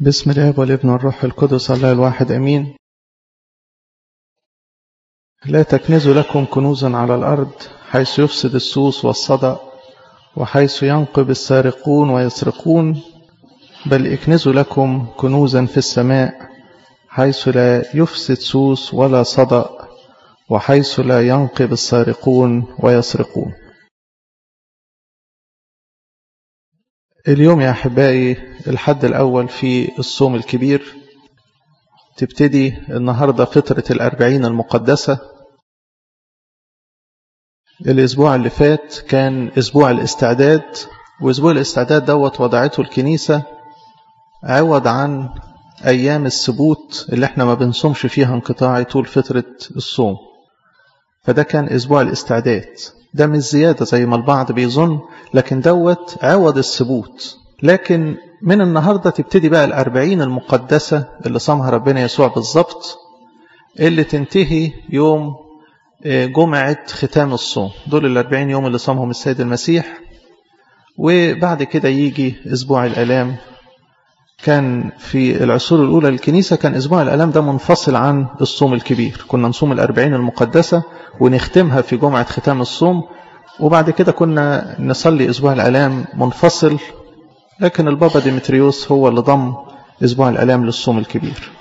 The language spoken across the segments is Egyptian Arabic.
بسم الاب والابن والروح القدس الله الواحد امين لا تكنزوا لكم كنوزا على الارض حيث يفسد السوس والصدأ وحيث ينقب السارقون ويسرقون بل اكنزوا لكم كنوزا في السماء حيث لا يفسد سوس ولا صدأ وحيث لا ينقب السارقون ويسرقون اليوم يا أحبائي الحد الأول في الصوم الكبير تبتدي النهاردة فترة الأربعين المقدسة الأسبوع اللي فات كان أسبوع الاستعداد وأسبوع الاستعداد دوت وضعته الكنيسة عوض عن أيام السبوت اللي احنا ما بنصومش فيها انقطاعي طول فترة الصوم فده كان أسبوع الاستعداد ده مش زيادة زي ما البعض بيظن لكن دوت عوض السبوت لكن من النهاردة تبتدي بقى الأربعين المقدسة اللي صامها ربنا يسوع بالظبط اللي تنتهي يوم جمعة ختام الصوم دول الأربعين يوم اللي صامهم السيد المسيح وبعد كده يجي أسبوع الألام كان في العصور الأولى للكنيسة كان أسبوع الألام ده منفصل عن الصوم الكبير كنا نصوم الأربعين المقدسة ونختمها في جمعة ختام الصوم وبعد كده كنا نصلي أسبوع الألام منفصل لكن البابا ديمتريوس هو اللي ضم أسبوع الألام للصوم الكبير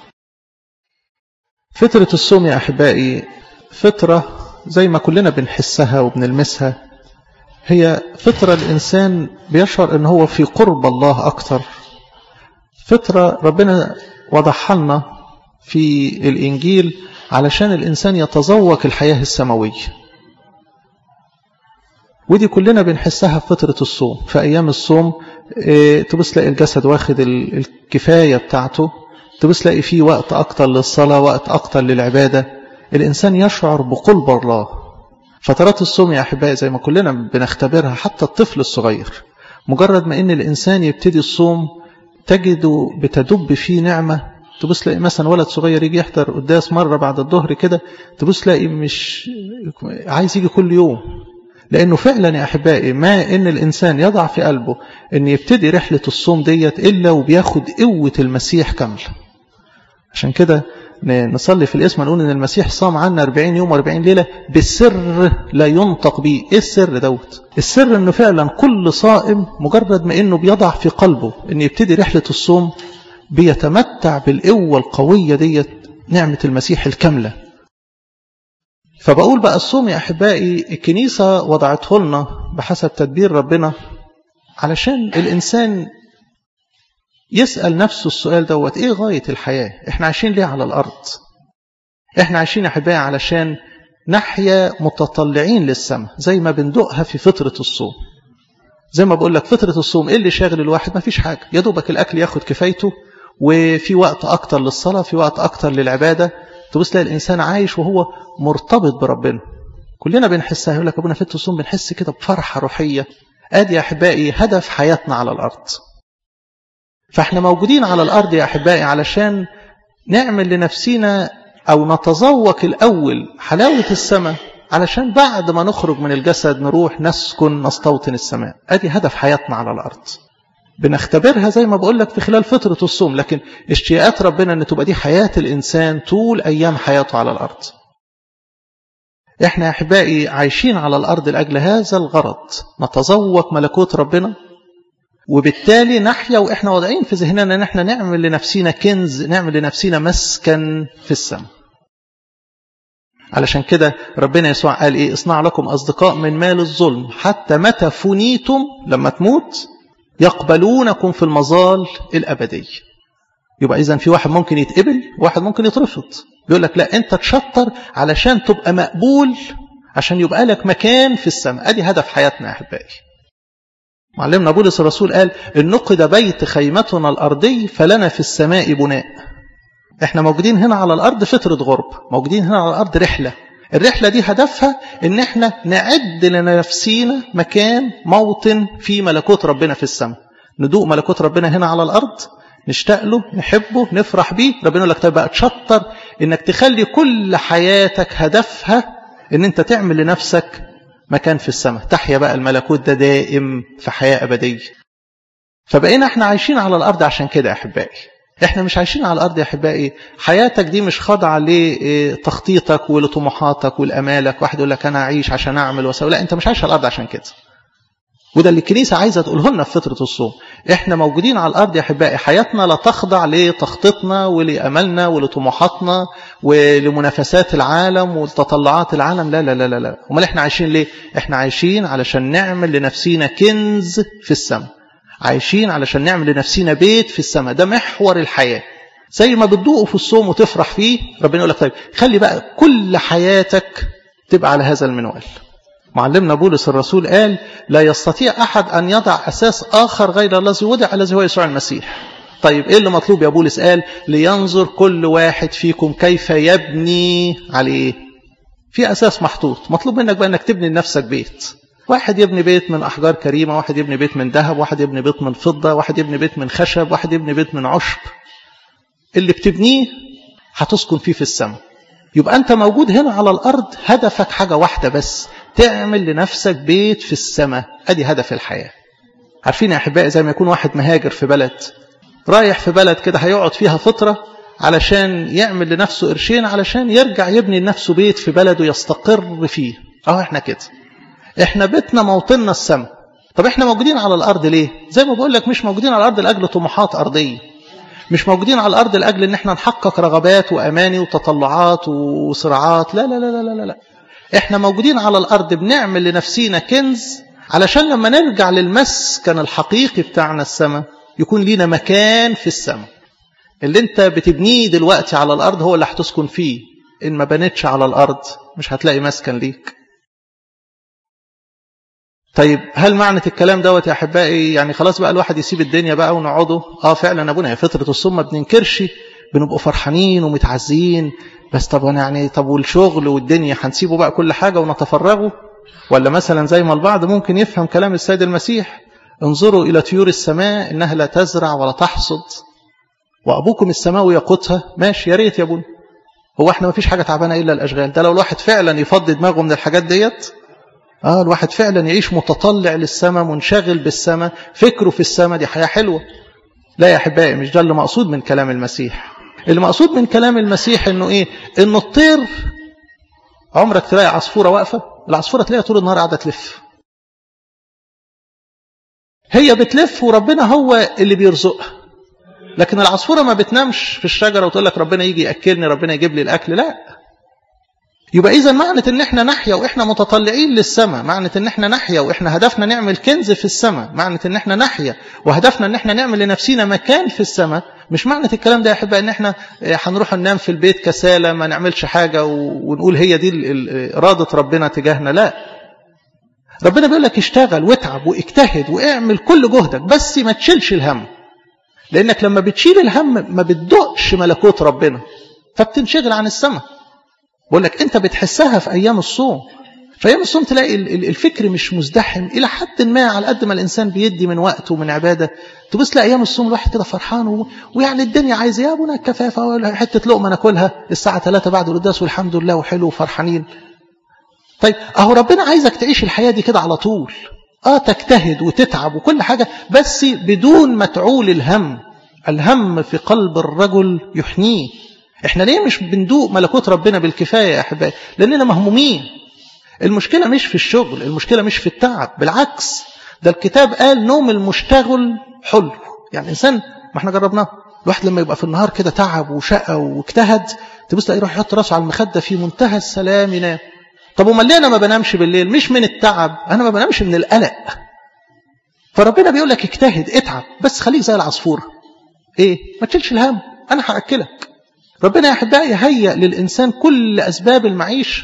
فترة الصوم يا أحبائي فترة زي ما كلنا بنحسها وبنلمسها هي فترة الإنسان بيشعر أن هو في قرب الله أكتر فترة ربنا وضحها لنا في الإنجيل علشان الإنسان يتذوق الحياة السماوية ودي كلنا بنحسها في فترة الصوم في أيام الصوم اه تبص تلاقي الجسد واخد الكفاية بتاعته تبص تلاقي فيه وقت أكتر للصلاة وقت أكتر للعبادة الإنسان يشعر بقلب الله فترات الصوم يا أحبائي زي ما كلنا بنختبرها حتى الطفل الصغير مجرد ما إن الإنسان يبتدي الصوم تجد بتدب فيه نعمة تبص تلاقي مثلا ولد صغير يجي يحضر قداس مرة بعد الظهر كده تبص تلاقي مش عايز يجي كل يوم لأنه فعلا يا أحبائي ما إن الإنسان يضع في قلبه إن يبتدي رحلة الصوم ديت إلا وبياخد قوة المسيح كاملة عشان كده نصلي في الاسم نقول إن المسيح صام عنا 40 يوم و40 ليلة بالسر لا ينطق به إيه السر دوت السر إنه فعلا كل صائم مجرد ما إنه بيضع في قلبه إن يبتدي رحلة الصوم بيتمتع بالقوة القوية ديت نعمة المسيح الكاملة فبقول بقى الصوم يا أحبائي الكنيسة وضعته لنا بحسب تدبير ربنا علشان الإنسان يسأل نفسه السؤال دوت إيه غاية الحياة إحنا عايشين ليه على الأرض إحنا عايشين يا أحبائي علشان نحيا متطلعين للسماء زي ما بندقها في فترة الصوم زي ما بقول لك فترة الصوم إيه اللي شاغل الواحد ما فيش حاجة يا دوبك الأكل ياخد كفايته وفي وقت أكتر للصلاة في وقت أكتر للعبادة تبص تلاقي الإنسان عايش وهو مرتبط بربنا كلنا بنحسها يقول لك أبونا فترة الصوم بنحس كده بفرحة روحية آدي يا أحبائي هدف حياتنا على الأرض فاحنا موجودين على الأرض يا أحبائي علشان نعمل لنفسينا أو نتذوق الأول حلاوة السماء علشان بعد ما نخرج من الجسد نروح نسكن نستوطن السماء أدي هدف حياتنا على الأرض بنختبرها زي ما بقول لك في خلال فترة الصوم لكن اشتياقات ربنا أن تبقى دي حياة الإنسان طول أيام حياته على الأرض احنا يا أحبائي عايشين على الأرض لأجل هذا الغرض نتذوق ملكوت ربنا وبالتالي نحيا وإحنا واضعين في ذهننا أن احنا نعمل لنفسنا كنز نعمل لنفسنا مسكن في السماء علشان كده ربنا يسوع قال إيه اصنع لكم أصدقاء من مال الظلم حتى متى فنيتم لما تموت يقبلونكم في المظال الأبدية يبقى إذا في واحد ممكن يتقبل واحد ممكن يترفض بيقول لك لا أنت تشطر علشان تبقى مقبول عشان يبقى لك مكان في السماء أدي هدف حياتنا يا أحبائي معلمنا بولس الرسول قال إن نقد بيت خيمتنا الأرضي فلنا في السماء بناء احنا موجودين هنا على الأرض فترة غرب موجودين هنا على الأرض رحلة الرحلة دي هدفها ان احنا نعد لنفسينا مكان موطن في ملكوت ربنا في السماء ندوق ملكوت ربنا هنا على الأرض نشتاق له نحبه نفرح بيه ربنا يقول لك طيب بقى تشطر انك تخلي كل حياتك هدفها ان انت تعمل لنفسك مكان في السماء تحيا بقى الملكوت ده دائم في حياة أبدية فبقينا احنا عايشين على الأرض عشان كده يا أحبائي احنا مش عايشين على الارض يا احبائي حياتك دي مش خاضعه لتخطيطك ولطموحاتك ولامالك واحد يقول لك انا اعيش عشان اعمل واسوي لا انت مش عايش على الارض عشان كده وده اللي الكنيسه عايزه تقوله لنا في فتره الصوم احنا موجودين على الارض يا احبائي حياتنا لا تخضع لتخطيطنا ولاملنا ولطموحاتنا ولمنافسات العالم ولتطلعات العالم لا لا لا لا لا امال احنا عايشين ليه احنا عايشين علشان نعمل لنفسينا كنز في السماء عايشين علشان نعمل لنفسينا بيت في السماء ده محور الحياه زي ما بتدوقه في الصوم وتفرح فيه ربنا يقول لك طيب خلي بقى كل حياتك تبقى على هذا المنوال معلمنا بولس الرسول قال لا يستطيع أحد أن يضع أساس آخر غير الذي وضع الذي هو يسوع المسيح طيب إيه اللي مطلوب يا بولس قال لينظر كل واحد فيكم كيف يبني عليه في أساس محطوط مطلوب منك بقى أنك تبني لنفسك بيت واحد يبني بيت من أحجار كريمة واحد يبني بيت من ذهب واحد يبني بيت من فضة واحد يبني بيت من خشب واحد يبني بيت من عشب اللي بتبنيه هتسكن فيه في السماء يبقى أنت موجود هنا على الأرض هدفك حاجة واحدة بس تعمل لنفسك بيت في السماء أدي هدف الحياة عارفين يا أحبائي زي ما يكون واحد مهاجر في بلد رايح في بلد كده هيقعد فيها فترة علشان يعمل لنفسه قرشين علشان يرجع يبني لنفسه بيت في بلده يستقر فيه أهو احنا كده احنا بيتنا موطننا السماء طب احنا موجودين على الأرض ليه زي ما بقول لك مش موجودين على الأرض لأجل طموحات أرضية مش موجودين على الأرض لأجل ان احنا نحقق رغبات وأماني وتطلعات وصراعات لا لا لا لا لا لا احنا موجودين على الأرض بنعمل لنفسينا كنز علشان لما نرجع للمسكن الحقيقي بتاعنا السماء يكون لينا مكان في السماء اللي انت بتبنيه دلوقتي على الأرض هو اللي هتسكن فيه إن ما بنتش على الأرض مش هتلاقي مسكن ليك طيب هل معنى الكلام دوت يا احبائي يعني خلاص بقى الواحد يسيب الدنيا بقى ونقعده اه فعلا ابونا هي فتره الصوم ما بننكرش بنبقوا فرحانين ومتعزين بس طب انا يعني طب والشغل والدنيا هنسيبه بقى كل حاجه ونتفرغه ولا مثلا زي ما البعض ممكن يفهم كلام السيد المسيح انظروا الى طيور السماء انها لا تزرع ولا تحصد وابوكم السماوي يقوتها ماشي يا ريت يا ابونا هو احنا ما فيش حاجه تعبانه الا الاشغال ده لو الواحد فعلا يفضي دماغه من الحاجات ديت اه الواحد فعلا يعيش متطلع للسماء منشغل بالسماء فكره في السماء دي حياة حلوة لا يا أحبائي مش ده اللي مقصود من كلام المسيح اللي مقصود من كلام المسيح انه ايه انه الطير عمرك تلاقي عصفورة واقفة العصفورة تلاقيها طول النهار قاعدة تلف هي بتلف وربنا هو اللي بيرزقها لكن العصفورة ما بتنامش في الشجرة وتقول لك ربنا يجي يأكلني ربنا يجيب لي الأكل لا يبقى إذا معنى إن إحنا نحيا وإحنا متطلعين للسماء معنى إن إحنا نحيا وإحنا هدفنا نعمل كنز في السماء معنى إن إحنا نحيا وهدفنا إن إحنا نعمل لنفسنا مكان في السماء مش معنى الكلام ده يا أحبائي إن إحنا هنروح ننام في البيت كسالة ما نعملش حاجة ونقول هي دي إرادة ربنا تجاهنا لا ربنا بيقول لك اشتغل واتعب واجتهد واعمل كل جهدك بس ما تشيلش الهم لأنك لما بتشيل الهم ما بتدقش ملكوت ربنا فبتنشغل عن السماء بقول لك انت بتحسها في ايام الصوم في ايام الصوم تلاقي الفكر مش مزدحم الى حد ما على قد ما الانسان بيدي من وقته ومن عباده تبص لاقي ايام الصوم الواحد كده فرحان و... ويعني الدنيا عايزه يا ابونا كفافه حته لقمه ناكلها الساعه 3 بعد القداس والحمد لله وحلو وفرحانين طيب اهو ربنا عايزك تعيش الحياه دي كده على طول اه تجتهد وتتعب وكل حاجه بس بدون ما تعول الهم الهم في قلب الرجل يحنيه احنا ليه مش بندوق ملكوت ربنا بالكفايه يا احبائي لاننا مهمومين المشكله مش في الشغل المشكله مش في التعب بالعكس ده الكتاب قال نوم المشتغل حلو يعني الانسان ما احنا جربناه الواحد لما يبقى في النهار كده تعب وشقى واجتهد تبص تلاقيه يروح يحط راسه على المخده في منتهى السلام ينام طب امال ليه انا ما بنامش بالليل مش من التعب انا ما بنامش من القلق فربنا بيقول لك اجتهد اتعب بس خليك زي العصفوره ايه ما تشيلش الهم انا هاكلك ربنا يا احبائي يهيئ للانسان كل اسباب المعيش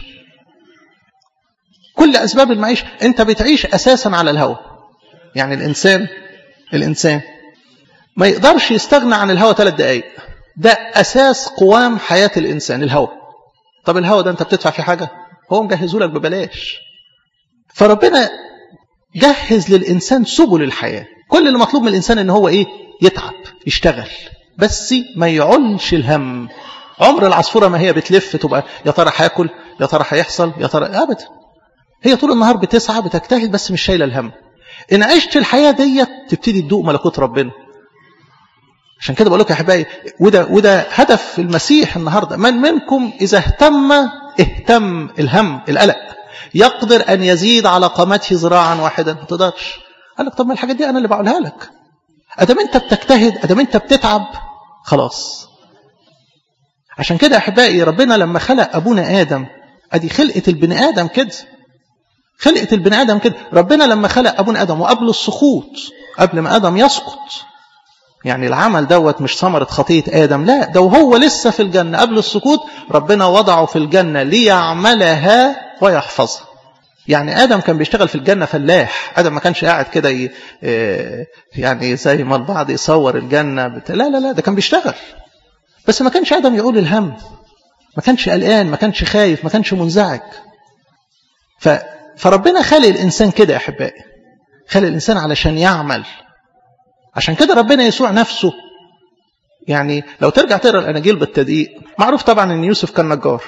كل اسباب المعيش انت بتعيش اساسا على الهوى يعني الانسان الانسان ما يقدرش يستغنى عن الهوى ثلاث دقائق ده اساس قوام حياه الانسان الهوى طب الهوى ده انت بتدفع فيه حاجه هو مجهزه لك ببلاش فربنا جهز للانسان سبل الحياه كل اللي مطلوب من الانسان ان هو ايه يتعب يشتغل بس ما يعلش الهم عمر العصفورة ما هي بتلف تبقى يا ترى هياكل يا ترى هيحصل يا ترى ابدا هي طول النهار بتسعى بتجتهد بس مش شايله الهم ان عشت الحياه ديت تبتدي تدوق ملكوت ربنا عشان كده بقول لكم يا احبائي وده وده هدف المسيح النهارده من منكم اذا اهتم اهتم الهم القلق يقدر ان يزيد على قامته ذراعا واحدا ما تقدرش قال لك طب ما الحاجات دي انا اللي بقولها لك ادام انت بتجتهد ادام انت بتتعب خلاص عشان كده احبائي ربنا لما خلق ابونا ادم ادي خلقه البني ادم كده خلقه البني ادم كده ربنا لما خلق ابونا ادم وقبل السقوط قبل ما ادم يسقط يعني العمل دوت مش ثمرة خطية آدم لا ده وهو لسه في الجنة قبل السقوط ربنا وضعه في الجنة ليعملها ويحفظها يعني آدم كان بيشتغل في الجنة فلاح آدم ما كانش قاعد كده ي... يعني زي ما البعض يصور الجنة بت... لا لا لا ده كان بيشتغل بس ما كانش آدم يقول الهم ما كانش قلقان ما كانش خايف ما كانش منزعج ف... فربنا خلق الإنسان كده يا أحبائي خلق الإنسان علشان يعمل عشان كده ربنا يسوع نفسه يعني لو ترجع تقرا الاناجيل بالتدقيق معروف طبعا ان يوسف كان نجار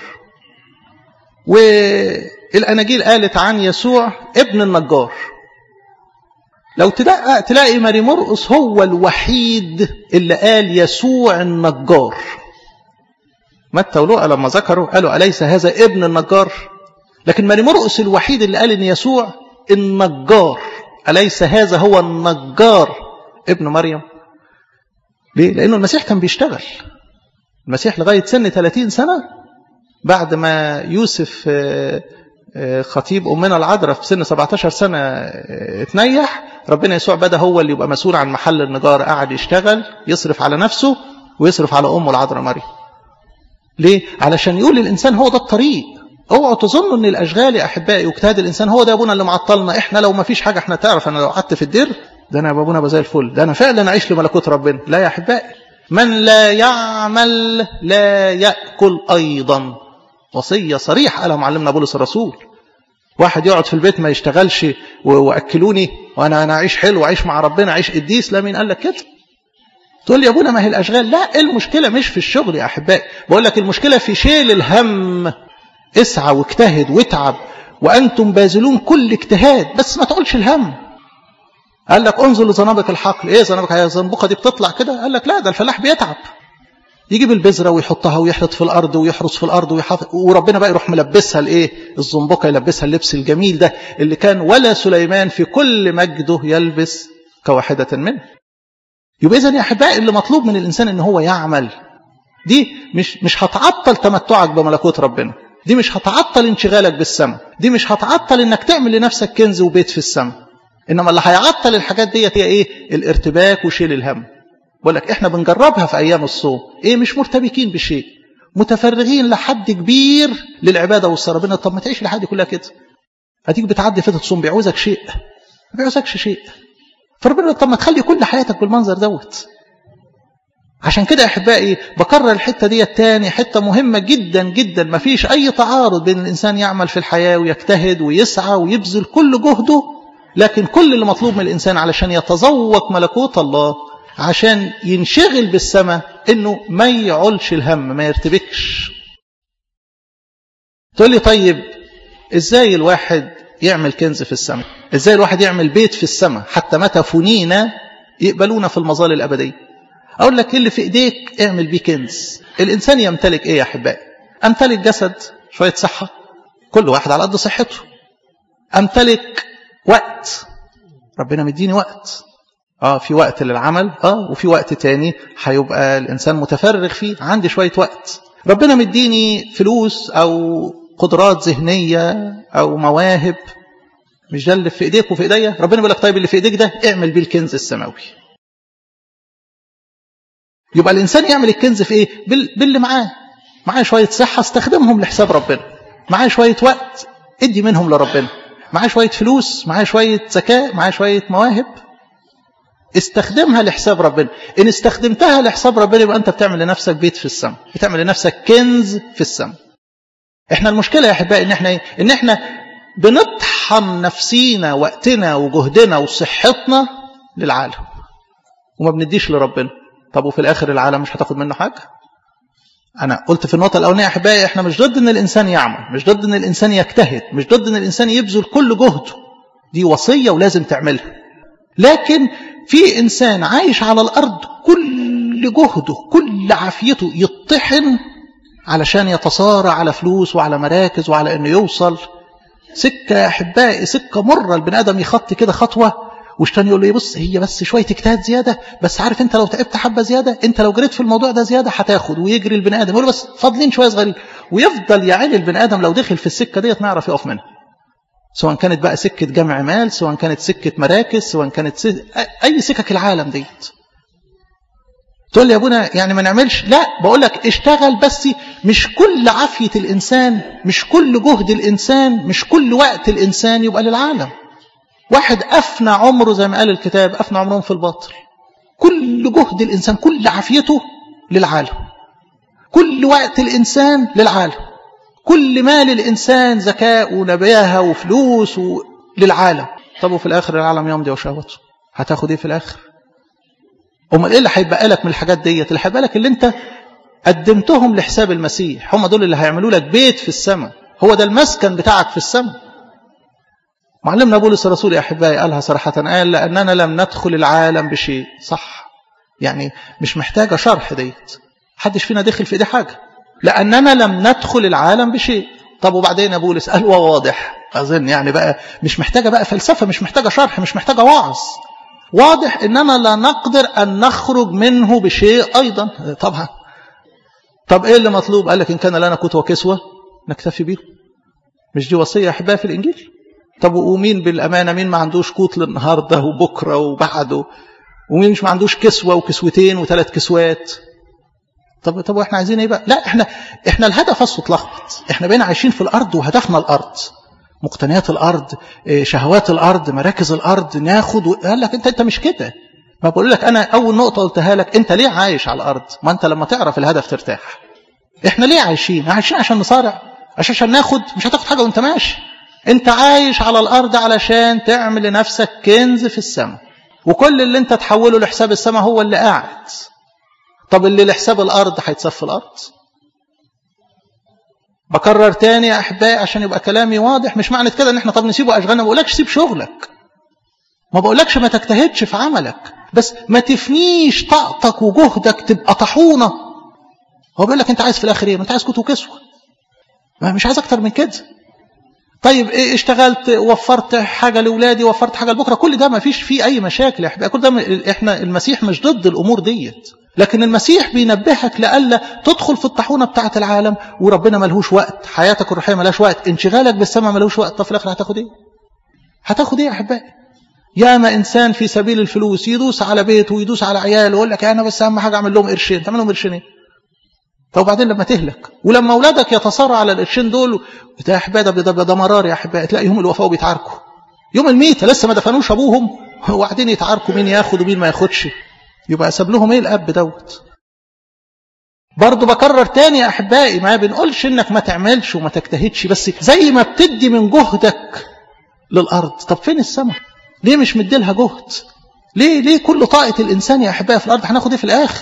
والاناجيل قالت عن يسوع ابن النجار لو تدقق تلاقي ماري مرقس هو الوحيد اللي قال يسوع النجار متى ولوقا لما ذكروا قالوا أليس هذا ابن النجار لكن ماري مرقس الوحيد اللي قال ان يسوع النجار أليس هذا هو النجار ابن مريم ليه؟ لأنه المسيح كان بيشتغل المسيح لغاية سن 30 سنة بعد ما يوسف خطيب أمنا العذراء في سن 17 سنة اتنيح ربنا يسوع بدأ هو اللي يبقى مسؤول عن محل النجار قاعد يشتغل يصرف على نفسه ويصرف على أمه العذراء مريم ليه؟ علشان يقول للإنسان هو ده الطريق اوعوا تظنوا ان الاشغال يا احبائي واجتهاد الانسان هو ده ابونا اللي معطلنا احنا لو ما فيش حاجه احنا تعرف انا لو قعدت في الدير ده انا ابونا زي الفل ده انا فعلا اعيش لملكوت ربنا لا يا احبائي من لا يعمل لا ياكل ايضا وصيه صريحه قالها معلمنا بولس الرسول واحد يقعد في البيت ما يشتغلش واكلوني وانا انا اعيش حلو واعيش مع ربنا اعيش قديس لا مين قال لك كده تقول لي يا ابونا ما هي الاشغال لا المشكله مش في الشغل يا احبائي بقول لك المشكله في شيل الهم اسعى واجتهد واتعب وانتم باذلون كل اجتهاد بس ما تقولش الهم قال لك انظر لزنابق الحقل ايه زنابق هي الزنبقه دي بتطلع كده قال لك لا ده الفلاح بيتعب يجيب البذره ويحطها ويحرط في الارض ويحرس في الارض ويحافظ وربنا بقى يروح ملبسها الايه الزنبقه يلبسها اللبس الجميل ده اللي كان ولا سليمان في كل مجده يلبس كواحده منه يبقى اذا يا احبائي اللي مطلوب من الانسان ان هو يعمل دي مش مش هتعطل تمتعك بملكوت ربنا دي مش هتعطل انشغالك بالسماء دي مش هتعطل انك تعمل لنفسك كنز وبيت في السماء انما اللي هيعطل الحاجات ديت هي ايه الارتباك وشيل الهم بقول لك احنا بنجربها في ايام الصوم ايه مش مرتبكين بشيء متفرغين لحد كبير للعباده والصلاه ربنا طب ما تعيش لحد كلها كده اديك بتعدي فتره صوم بيعوزك شيء ما بيعوزكش شيء فربنا طب ما تخلي كل حياتك بالمنظر دوت عشان كده يا احبائي بكرر الحته دي تاني حته مهمه جدا جدا ما فيش اي تعارض بين الانسان يعمل في الحياه ويجتهد ويسعى ويبذل كل جهده لكن كل اللي مطلوب من الانسان علشان يتذوق ملكوت الله عشان ينشغل بالسماء انه ما يعولش الهم ما يرتبكش تقول لي طيب ازاي الواحد يعمل كنز في السماء ازاي الواحد يعمل بيت في السماء حتى متى فنينا يقبلونا في المظال الابديه اقول لك اللي في ايديك اعمل بيه كنز الانسان يمتلك ايه يا احبائي امتلك جسد شويه صحه كل واحد على قد صحته امتلك وقت ربنا مديني وقت اه في وقت للعمل اه وفي وقت تاني هيبقى الانسان متفرغ فيه عندي شويه وقت ربنا مديني فلوس او قدرات ذهنيه او مواهب مش ده اللي في ايديك وفي ايديا ربنا بيقول لك طيب اللي في ايديك ده اعمل بيه الكنز السماوي يبقى الانسان يعمل الكنز في ايه باللي معاه معاه شويه صحه استخدمهم لحساب ربنا معاه شويه وقت ادي منهم لربنا معاه شويه فلوس معاه شويه ذكاء معاه شويه مواهب استخدمها لحساب ربنا ان استخدمتها لحساب ربنا يبقى انت بتعمل لنفسك بيت في السماء بتعمل لنفسك كنز في السماء احنا المشكله يا احبائي ان احنا ان احنا بنطحن نفسينا وقتنا وجهدنا وصحتنا للعالم وما بنديش لربنا طب وفي الاخر العالم مش هتاخد منه حاجه انا قلت في النقطه الاولانيه يا احبائي احنا مش ضد ان الانسان يعمل مش ضد ان الانسان يجتهد مش ضد ان الانسان يبذل كل جهده دي وصيه ولازم تعملها لكن في انسان عايش على الارض كل كل جهده كل عافيته يطحن علشان يتصارع على فلوس وعلى مراكز وعلى انه يوصل سكه يا احبائي سكه مره البني ادم يخطي كده خطوه والتاني يقول له بص هي بس شويه اجتهاد زياده بس عارف انت لو تعبت حبه زياده انت لو جريت في الموضوع ده زياده هتاخد ويجري البني ادم يقول له بس فاضلين شويه صغيرين ويفضل يعاني البني ادم لو دخل في السكه ديت ما يعرف يقف منها سواء كانت بقى سكه جمع مال سواء كانت سكه مراكز سواء كانت س... اي سكك العالم ديت تقول لي يا ابونا يعني ما نعملش لا بقول لك اشتغل بس مش كل عافيه الانسان مش كل جهد الانسان مش كل وقت الانسان يبقى للعالم واحد أفنى عمره زي ما قال الكتاب أفنى عمرهم في الباطل كل جهد الإنسان كل عافيته للعالم كل وقت الإنسان للعالم كل مال الإنسان ذكاء ونباهة وفلوس و... للعالم طب وفي الآخر العالم يمضي وشهوته هتاخد إيه في الآخر أمال إيه اللي هيبقى لك من الحاجات ديت اللي هيبقى لك اللي أنت قدمتهم لحساب المسيح هم دول اللي هيعملوا لك بيت في السماء هو ده المسكن بتاعك في السماء معلمنا بولس الرسول يا أحبائي قالها صراحة قال لأننا لم ندخل العالم بشيء صح يعني مش محتاجة شرح ديت حدش فينا دخل في دي حاجة لأننا لم ندخل العالم بشيء طب وبعدين يا بولس قال واضح أظن يعني بقى مش محتاجة بقى فلسفة مش محتاجة شرح مش محتاجة وعظ واضح إننا لا نقدر أن نخرج منه بشيء أيضا طبعا طب إيه اللي مطلوب قال لك إن كان لنا قوت وكسوة نكتفي بيه مش دي وصية يا أحبائي في الإنجيل طب ومين بالأمانة مين ما عندوش قوت للنهاردة وبكرة وبعده ومين مش ما عندوش كسوة وكسوتين وثلاث كسوات طب طب واحنا عايزين ايه بقى لا احنا احنا الهدف اصله اتلخبط احنا بقينا عايشين في الارض وهدفنا الارض مقتنيات الارض شهوات الارض مراكز الارض ناخد و... قال لك انت انت مش كده ما بقول لك انا اول نقطه قلتها لك انت ليه عايش على الارض ما انت لما تعرف الهدف ترتاح احنا ليه عايشين عايشين عشان نصارع عشان ناخد مش هتاخد حاجه وانت ماشي انت عايش على الارض علشان تعمل لنفسك كنز في السماء وكل اللي انت تحوله لحساب السماء هو اللي قاعد طب اللي لحساب الارض هيتصف في الارض بكرر تاني يا احبائي عشان يبقى كلامي واضح مش معنى كده ان احنا طب نسيبه اشغالنا ما بقولكش سيب شغلك ما بقولكش ما تجتهدش في عملك بس ما تفنيش طاقتك وجهدك تبقى طحونه هو بيقول لك انت عايز في الاخر ايه ما انت عايز كوت وكسوه ما مش عايز اكتر من كده طيب إيه اشتغلت وفرت حاجة لأولادي وفرت حاجة لبكرة كل ده ما فيش فيه أي مشاكل يا أحبائي كل ده إحنا المسيح مش ضد الأمور ديت لكن المسيح بينبهك لألا تدخل في الطاحونة بتاعة العالم وربنا ملهوش وقت حياتك الروحية ملهاش وقت انشغالك بالسماء ملهوش وقت طب في الآخر هتاخد إيه هتاخد إيه يا أحبائي ياما إنسان في سبيل الفلوس يدوس على بيته ويدوس على عياله ويقول لك أنا بس أهم حاجة أعمل لهم قرشين تعمل لهم قرشين إيه طب وبعدين لما تهلك ولما اولادك يتصارع على القرشين دول ده يا احبائي ده ده, ده مرار يا احبائي تلاقي يوم الوفاه بيتعاركوا يوم الميته لسه ما دفنوش ابوهم وبعدين يتعاركوا مين ياخد ومين ما ياخدش يبقى ساب لهم ايه الاب دوت برضه بكرر تاني يا احبائي ما بنقولش انك ما تعملش وما تجتهدش بس زي ما بتدي من جهدك للارض طب فين السماء ليه مش مديلها جهد ليه ليه كل طاقه الانسان يا احبائي في الارض هناخد ايه في الاخر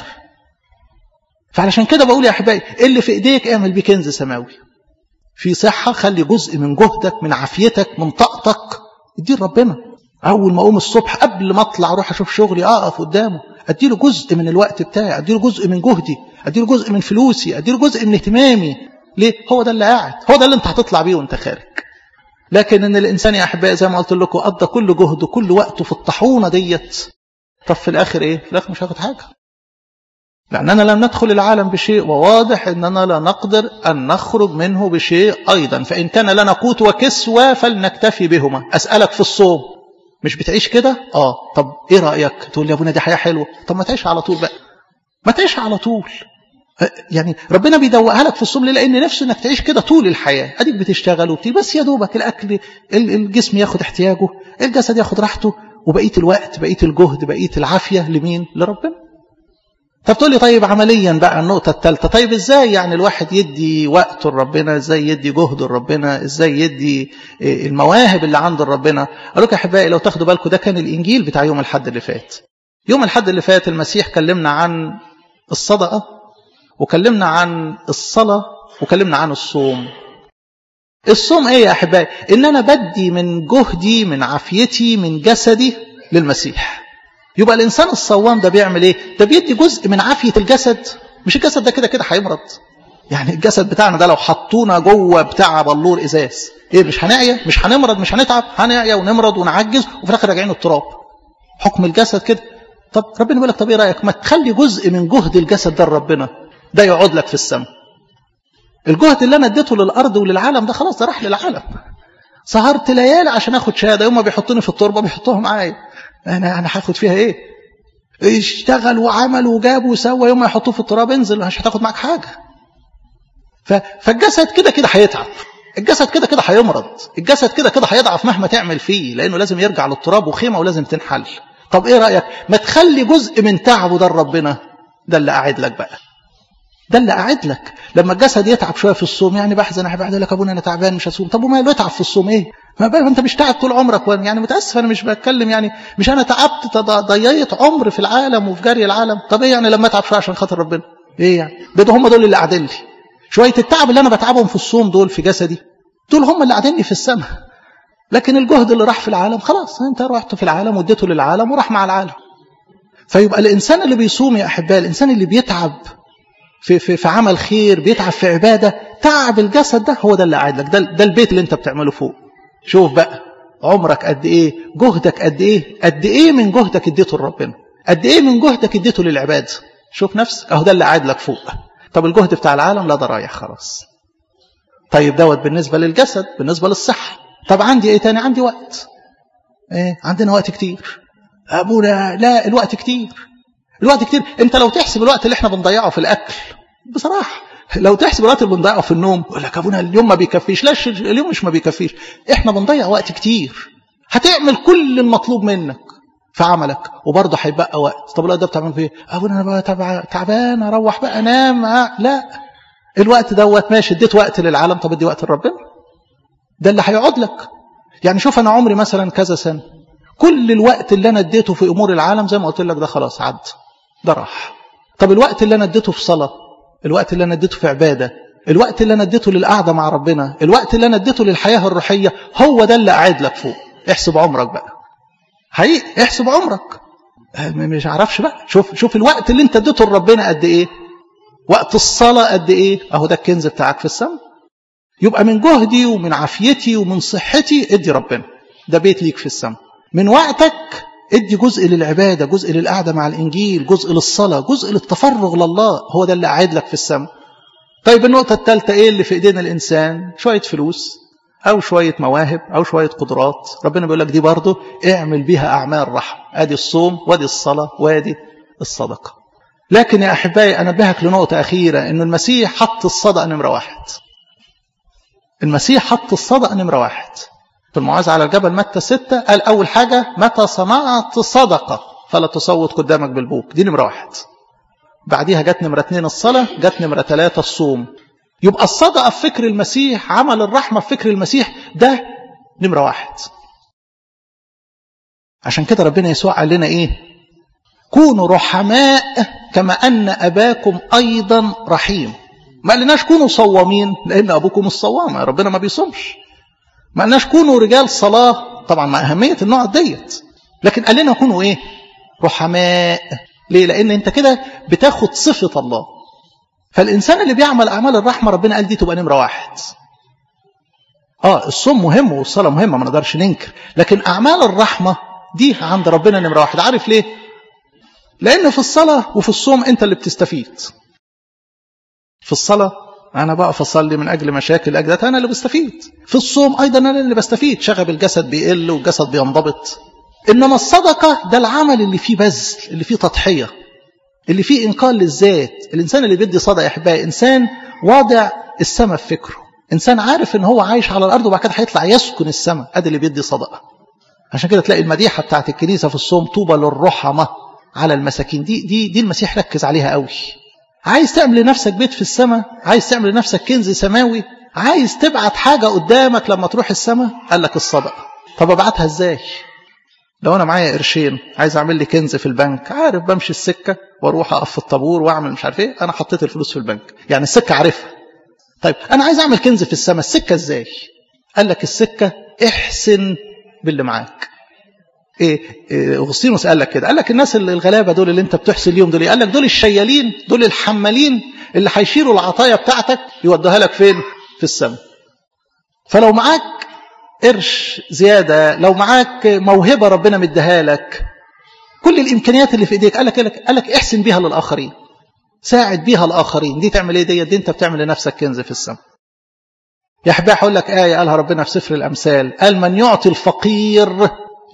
فعلشان كده بقول يا احبائي اللي في ايديك اعمل بيه كنز سماوي في صحة خلي جزء من جهدك من عافيتك من طاقتك اديه لربنا اول ما اقوم الصبح قبل ما اطلع اروح اشوف شغلي اقف قدامه اديله جزء من الوقت بتاعي اديله جزء من جهدي اديله جزء من فلوسي اديله جزء من اهتمامي ليه هو ده اللي قاعد هو ده اللي انت هتطلع بيه وانت خارج لكن ان الانسان يا احبائي زي ما قلت لكم قضى كل جهده كل وقته في الطاحونه ديت طب في الاخر ايه في الاخر مش هاخد حاجه لأننا لم ندخل العالم بشيء وواضح أننا لا نقدر أن نخرج منه بشيء أيضا فإن كان لنا قوت وكسوة فلنكتفي بهما أسألك في الصوم مش بتعيش كده؟ آه طب إيه رأيك؟ تقول لي يا ابونا دي حياة حلوة طب ما تعيش على طول بقى ما تعيش على طول يعني ربنا بيدوقها لك في الصوم ليه؟ لأن نفسه إنك تعيش كده طول الحياة أديك بتشتغل وبتي بس يا دوبك الأكل الجسم ياخد احتياجه الجسد ياخد راحته وبقية الوقت بقية الجهد بقية العافية لمين؟ لربنا طب تقول لي طيب عمليا بقى النقطة الثالثة طيب ازاي يعني الواحد يدي وقته لربنا ازاي يدي جهده لربنا ازاي يدي المواهب اللي عند ربنا اقول لكم يا احبائي لو تاخدوا بالكم ده كان الانجيل بتاع يوم الحد اللي فات يوم الحد اللي فات المسيح كلمنا عن الصدقة وكلمنا عن الصلاة وكلمنا عن الصوم الصوم ايه يا احبائي ان انا بدي من جهدي من عافيتي من جسدي للمسيح يبقى الانسان الصوام ده بيعمل ايه ده بيدي جزء من عافيه الجسد مش الجسد ده كده كده هيمرض يعني الجسد بتاعنا ده لو حطونا جوه بتاع بلور ازاز ايه مش هنعيا مش هنمرض مش هنتعب هنعيا ونمرض ونعجز وفي الاخر راجعين التراب حكم الجسد كده طب ربنا بيقول لك طب ايه رايك ما تخلي جزء من جهد الجسد ده لربنا ده يقعد لك في السماء الجهد اللي انا اديته للارض وللعالم ده خلاص ده راح للعالم سهرت ليالي عشان اخد شهاده يوم ما بيحطوني في التربه بيحطوها معايا انا انا هاخد فيها ايه اشتغل وعمل وجاب وسوى يوم ما يحطوه في التراب انزل مش هتاخد معاك حاجه فالجسد كده كده هيتعب الجسد كده كده هيمرض الجسد كده كده هيضعف مهما تعمل فيه لانه لازم يرجع للتراب وخيمه ولازم تنحل طب ايه رايك ما تخلي جزء من تعبه ده لربنا ده اللي قاعد لك بقى ده اللي قاعد لك لما الجسد يتعب شويه في الصوم يعني بحزن احب لك ابونا انا تعبان مش هصوم طب وما يتعب في الصوم ايه ما بقى انت مش تعب طول عمرك يعني متاسف انا مش بتكلم يعني مش انا تعبت ضيعت عمر في العالم وفي جري العالم طب ايه يعني لما اتعب شويه عشان خاطر ربنا ايه يعني ده هم دول اللي قاعدين لي شويه التعب اللي انا بتعبهم في الصوم دول في جسدي دول هم اللي قاعدين لي في السماء لكن الجهد اللي راح في العالم خلاص انت رحت في العالم واديته للعالم وراح مع العالم فيبقى الانسان اللي بيصوم يا احبائي الانسان اللي بيتعب في, في, في عمل خير بيتعب في عباده تعب الجسد ده هو ده اللي قاعد لك ده, ده البيت اللي انت بتعمله فوق شوف بقى عمرك قد ايه جهدك قد ايه قد ايه من جهدك اديته لربنا قد ايه من جهدك اديته للعباد شوف نفسك اهو ده اللي قاعد لك فوق طب الجهد بتاع العالم لا ده رايح خلاص طيب دوت بالنسبة للجسد بالنسبة للصحة طب عندي ايه تاني عندي وقت ايه عندنا وقت كتير ابونا لا الوقت كتير الوقت كتير انت لو تحسب الوقت اللي احنا بنضيعه في الاكل بصراحة لو تحسب الوقت اللي بنضيعه في النوم يقول لك ابونا اليوم ما بيكفيش لا اليوم مش ما بيكفيش احنا بنضيع وقت كتير هتعمل كل المطلوب منك في عملك وبرضه هيبقى وقت طب الوقت ده بتعمل فيه ابونا انا بقى تعبان اروح بقى انام لا الوقت دوت ماشي اديت وقت للعالم طب ادي وقت لربنا ده اللي هيقعد لك يعني شوف انا عمري مثلا كذا سنه كل الوقت اللي انا اديته في امور العالم زي ما قلت لك ده خلاص عد ده راح طب الوقت اللي انا اديته في صلاه الوقت اللي انا اديته في عباده الوقت اللي انا اديته للقعده مع ربنا الوقت اللي انا اديته للحياه الروحيه هو ده اللي قاعد لك فوق احسب عمرك بقى حقيقي احسب عمرك مش عارفش بقى شوف شوف الوقت اللي انت اديته لربنا قد ايه وقت الصلاة قد إيه أهو ده الكنز بتاعك في السماء يبقى من جهدي ومن عافيتي ومن صحتي ادي ربنا ده بيت ليك في السماء من وقتك ادي جزء للعبادة جزء للقعدة مع الإنجيل جزء للصلاة جزء للتفرغ لله هو ده اللي قاعد لك في السماء طيب النقطة الثالثة إيه اللي في إيدينا الإنسان شوية فلوس أو شوية مواهب أو شوية قدرات ربنا بيقول لك دي برضه اعمل بيها أعمال رحم أدي الصوم وادي الصلاة وادي الصدقة لكن يا أحبائي أنبهك لنقطة أخيرة أن المسيح حط الصدقة نمرة واحد المسيح حط الصدقة نمرة واحد في المعاذ على الجبل متى ستة قال أول حاجة متى صنعت صدقة فلا تصوت قدامك بالبوك دي نمرة واحد بعديها جت نمرة اتنين الصلاة جت نمرة ثلاثة الصوم يبقى الصدقة في فكر المسيح عمل الرحمة في فكر المسيح ده نمرة واحد عشان كده ربنا يسوع قال لنا ايه كونوا رحماء كما أن أباكم أيضا رحيم ما قالناش كونوا صوامين لأن أبوكم الصوام ربنا ما بيصومش ما قالناش كونوا رجال صلاة طبعا مع أهمية النوع ديت لكن قال لنا كونوا إيه رحماء ليه لأن أنت كده بتاخد صفة الله فالإنسان اللي بيعمل أعمال الرحمة ربنا قال دي تبقى نمرة واحد آه الصوم مهم والصلاة مهمة ما نقدرش ننكر لكن أعمال الرحمة دي عند ربنا نمرة واحد عارف ليه لأن في الصلاة وفي الصوم أنت اللي بتستفيد في الصلاة أنا بقف أصلي من أجل مشاكل أجدات أنا اللي بستفيد في الصوم أيضا أنا اللي بستفيد شغب الجسد بيقل والجسد بينضبط إنما الصدقة ده العمل اللي فيه بذل اللي فيه تضحية اللي فيه إنقاذ للذات الإنسان اللي بيدي صدقة يا أحبائي إنسان واضع السماء في فكره إنسان عارف إن هو عايش على الأرض وبعد كده هيطلع يسكن السماء أدي اللي بيدي صدقة عشان كده تلاقي المديحة بتاعت الكنيسة في الصوم طوبى للرحمة على المساكين دي دي دي المسيح ركز عليها قوي عايز تعمل لنفسك بيت في السماء عايز تعمل لنفسك كنز سماوي عايز تبعت حاجة قدامك لما تروح السماء قال لك الصدقة طب ابعتها ازاي لو انا معايا قرشين عايز اعمل لي كنز في البنك عارف بمشي السكة واروح اقف في الطابور واعمل مش عارف ايه انا حطيت الفلوس في البنك يعني السكة عارفها طيب انا عايز اعمل كنز في السماء السكة ازاي قال لك السكة احسن باللي معاك ايه, إيه اغسطينوس قال لك كده قال لك الناس اللي الغلابه دول اللي انت بتحسن ليهم دول قال لك دول الشيالين دول الحمالين اللي هيشيلوا العطايا بتاعتك يودوها لك فين في السماء فلو معاك قرش زياده لو معاك موهبه ربنا مديها لك كل الامكانيات اللي في ايديك قال لك قال لك, قال لك احسن بيها للاخرين ساعد بيها الاخرين دي تعمل ايه دي, دي انت بتعمل لنفسك كنز في السماء يا احبائي هقول لك ايه قالها ربنا في سفر الامثال قال من يعطي الفقير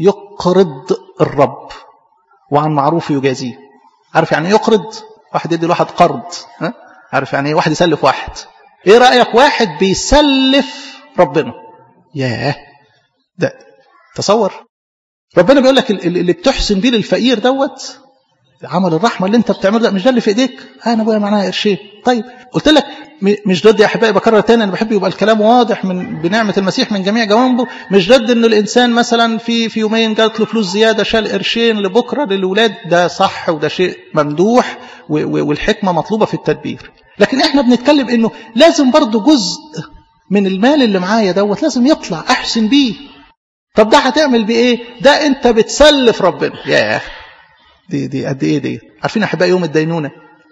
يقرض الرب وعن معروف يجازيه عارف يعني يقرض واحد يدي لواحد قرض ها؟ عارف يعني ايه واحد يسلف واحد ايه رايك واحد بيسلف ربنا ياه ده تصور ربنا بيقول لك اللي بتحسن بيه للفقير دوت عمل الرحمه اللي انت بتعمله ده مش ده اللي في ايديك انا ابويا معناها قرشين طيب قلت لك مش ضد يا احبائي بكرر تاني انا بحب يبقى الكلام واضح من بنعمه المسيح من جميع جوانبه مش ضد ان الانسان مثلا في في يومين جات له فلوس زياده شال قرشين لبكره للاولاد ده صح وده شيء ممدوح والحكمه مطلوبه في التدبير لكن احنا بنتكلم انه لازم برضه جزء من المال اللي معايا دوت لازم يطلع احسن بيه طب ده هتعمل بيه ايه ده انت بتسلف ربنا ياه دي دي قد ايه دي عارفين احبائي يوم الدينونه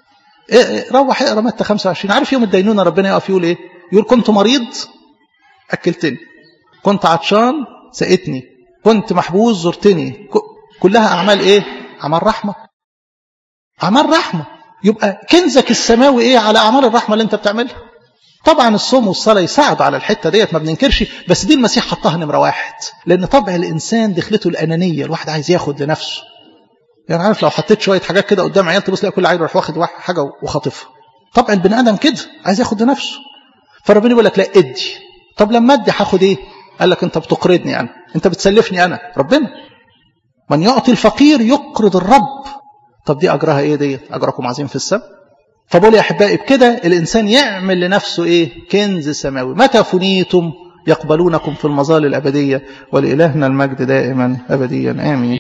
إيه روح اقرا متى 25 عارف يوم الدينونه ربنا يقف يقول ايه يقول كنت مريض اكلتني كنت عطشان سقتني كنت محبوس زرتني كلها اعمال ايه اعمال رحمه اعمال رحمه يبقى كنزك السماوي ايه على اعمال الرحمه اللي انت بتعملها طبعا الصوم والصلاه يساعدوا على الحته ديت ما بننكرش بس دي المسيح حطها نمره واحد لان طبع الانسان دخلته الانانيه الواحد عايز ياخد لنفسه يعني عارف لو حطيت شويه حاجات كده قدام عيال تبص تلاقي كل عيل يروح واخد حاجه وخاطفها طبعا البني ادم كده عايز ياخد لنفسه فربنا يقول لك لا ادي طب لما ادي هاخد ايه قال لك انت بتقرضني انا انت بتسلفني انا ربنا من يعطي الفقير يقرض الرب طب دي اجرها ايه دي اجركم عظيم في السماء فبقول يا احبائي بكده الانسان يعمل لنفسه ايه كنز سماوي متى فنيتم يقبلونكم في المظال الابديه ولالهنا المجد دائما ابديا امين